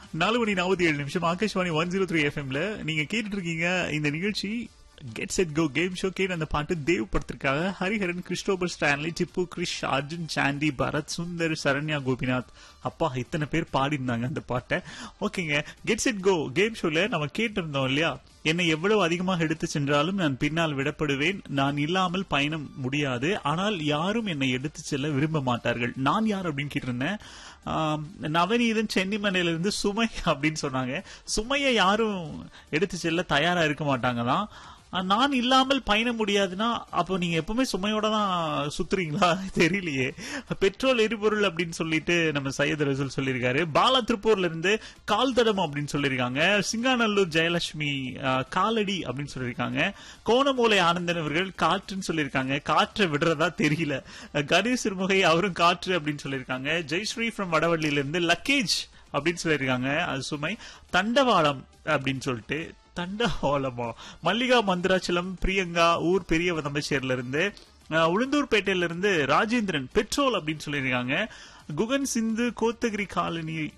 நாலு மணி நாற்பத்தி ஏழு நிமிஷம் ஆகாஷ்வாணி ஒன் ஜீரோ த்ரீ எஃப்எம்ல நீங்க கேட்டுட்டு இருக்கீங்க இந்த நிகழ்ச்சி get set go game show கேட் அந்த பாட்டு தேவ் படத்திற்காக ஹரிஹரன் கிறிஸ்டோபர் ஸ்டான்லி டிப்பு கிரிஷ் அர்ஜுன் சாண்டி பரத் சுந்தர் சரண்யா கோபிநாத் அப்பா இத்தனை பேர் பாடிருந்தாங்க அந்த பாட்டை ஓகேங்க கெட் செட் கோ கேம் ஷோல நம்ம கேட்டிருந்தோம் இல்லையா என்னை எவ்வளவு அதிகமாக எடுத்து சென்றாலும் நான் பின்னால் விடப்படுவேன் நான் இல்லாமல் பயணம் முடியாது ஆனால் யாரும் என்னை எடுத்து செல்ல விரும்ப மாட்டார்கள் நான் யார் அப்படின்னு கேட்டிருந்தேன் ஆம், நவநீதன் சென்னிமலையில இருந்து சுமை அப்படின்னு சொன்னாங்க சுமையை யாரும் எடுத்து செல்ல தயாரா இருக்க மாட்டாங்களாம் ஆ, நான் இல்லாமல் பயண முடியாதுன்னா அப்போ நீங்க எப்பவுமே சுமையோட தான் சுத்துறீங்களா தெரியலையே பெட்ரோல் எரிபொருள் அப்படின்னு சொல்லிட்டு நம்ம சையத் ரசூல் சொல்லியிருக்காரு பாலா திருப்பூர்ல இருந்து கால் தடம் அப்படின்னு சொல்லியிருக்காங்க சிங்காநல்லூர் ஜெயலட்சுமி ஆ, காலடி அப்படின்னு சொல்லியிருக்காங்க கோணமூலை ஆனந்தன் அவர்கள் காற்றுன்னு சொல்லியிருக்காங்க காற்றை விடுறதா தெரியல கணேஷ் சிறுமுகை அவரும் காற்று அப்படின்னு சொல்லியிருக்காங்க ஜெயஸ்ரீ ஃப்ரம் வடவள்ளியில இருந்து லக்கேஜ் அப்படின்னு சொல்லியிருக்காங்க அது சுமை தண்டவாளம் அப்படின்னு சொல்லிட்டு தண்டவாளமா மல்லிகா மந்திராச்சலம் பிரியங்கா ஊர் பெரிய வதம்பச்சேரில இருந்து அஹ், உளுந்தூர்பேட்டையில இருந்து ராஜேந்திரன் பெட்ரோல் அப்படின்னு சொல்லியிருக்காங்க குகன் சிந்து கோத்தகிரி காலனி